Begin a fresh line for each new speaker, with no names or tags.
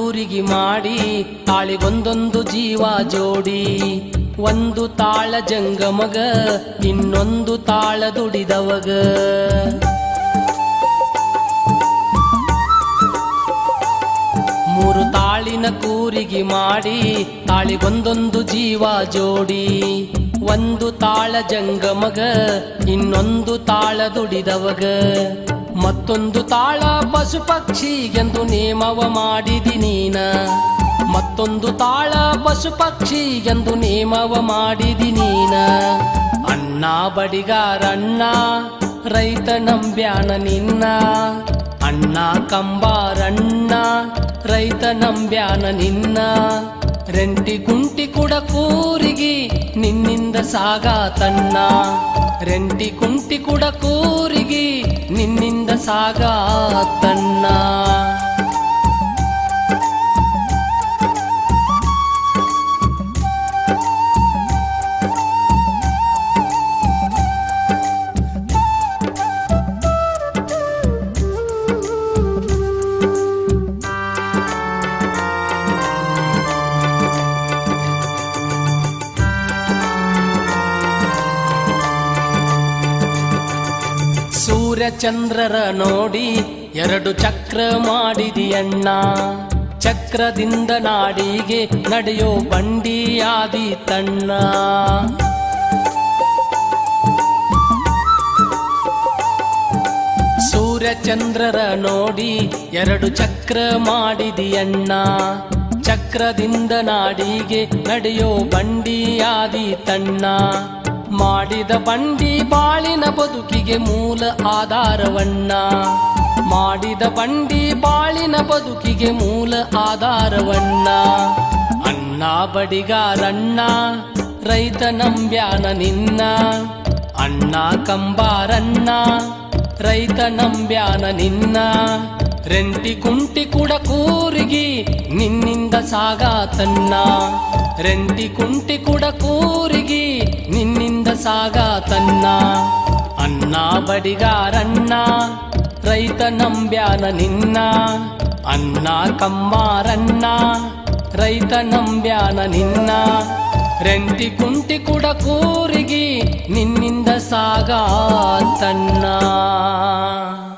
ಕೂರಿಗಿ ಮಾಡಿ ತಾಳಿಗೊಂದೊಂದು ಜೀವ ಜೋಡಿ ಒಂದು ತಾಳ ಜಂಗಮಗ ಇನ್ನೊಂದು ತಾಳ ದುಡಿದವಗ ಮೂರು ತಾಳಿನ ಕೂರಿಗಿ ಮಾಡಿ ತಾಳಿಗೊಂದೊಂದು ಜೀವ ಜೋಡಿ ಒಂದು ತಾಳ ಜಂಗಮಗ ಇನ್ನೊಂದು ತಾಳ ದುಡಿದವಗ ಮತ್ತೊಂದು ತಾಳ ಪಶು ಪಕ್ಷಿಗೆಂದು ನೇಮವ ಮಾಡಿದಿ ನೀನ ಮತ್ತೊಂದು ತಾಳ ಪಶು ಪಕ್ಷಿಗೆಂದು ನೇಮವ ಮಾಡಿದಿ ನೀನ ಅಣ್ಣ ಬಡಿಗಾರಣ್ಣ ರೈತ ನಂಬ್ಯಾನ ನಿನ್ನ ಅಣ್ಣ ಕಂಬಾರಣ್ಣ ರೈತ ನಂಬ್ಯಾನ ನಿನ್ನ ರೆಂಟಿ ಕುಂಟಿ ಕುಡ ಕೂರಿಗಿ ನಿನ್ನಿಂದ ಸಾಗಾತಣ್ಣ ರೆಂಟಿ ಕುಂಟಿ ಕುಡ ಕೂರಿಗಿ ನಿನ್ನಿಂದ ಸಾಗಾತಣ್ಣ ಸೂರ್ಯ ಚಂದ್ರರ ನೋಡಿ ಎರಡು ಚಕ್ರ ಮಾಡಿದಿಯಣ್ಣ ಚಕ್ರದಿಂದ ನಾಡಿಗೆ ನಡೆಯೋ ಬಂಡಿಯಾದಿ ತಣ್ಣ ಸೂರ್ಯ ಚಂದ್ರರ ನೋಡಿ ಎರಡು ಚಕ್ರ ಮಾಡಿದಿಯಣ್ಣ ಚಕ್ರದಿಂದ ನಾಡಿಗೆ ನಡೆಯೋ ಬಂಡಿಯಾದಿ ತಣ್ಣ ಮಾಡಿದ ಬಂಡಿ ಬಾಳಿನ ಬದುಕಿಗೆ ಮೂಲ ಆಧಾರವಣ್ಣ ಮಾಡಿದ ಬಂಡಿ ಬಾಳಿನ ಬದುಕಿಗೆ ಮೂಲ ಆಧಾರವಣ್ಣ ಅಣ್ಣ ಬಡಿಗಾರಣ್ಣ ರೈತ ನಂಬ್ಯಾನ ನಿನ್ನ ಅಣ್ಣ ಕಂಬಾರಣ್ಣ ರೈತ ನಂಬ್ಯಾನ ನಿನ್ನ ರೆಂಟಿ ಕುಂಟಿ ಕುಡ ಕೂರಿಗಿ ನಿನ್ನಿಂದ ಸಾಗಾತನ್ನ ರೆಂಟಿ ಕುಂಟಿ ಕುಡ ಕೂರಿಗಿ ನಿನ್ನಿಂದ ಸಾಗಾತನ್ನ ಅಣ್ಣ ಬಡಿಗಾರಣ್ಣ ರೈತ ನಂಬ್ಯಾನ ನಿನ್ನ ಅಣ್ಣ ಕಮ್ಮಾರಣ್ಣ ರೈತ ನಂಬ್ಯಾನ ನಿನ್ನ ರೆಂಟಿ ಕುಂಟಿ ಕುಡ ಕೂರಿಗಿ ನಿನ್ನಿಂದ ಸಾಗಾತಣ್ಣ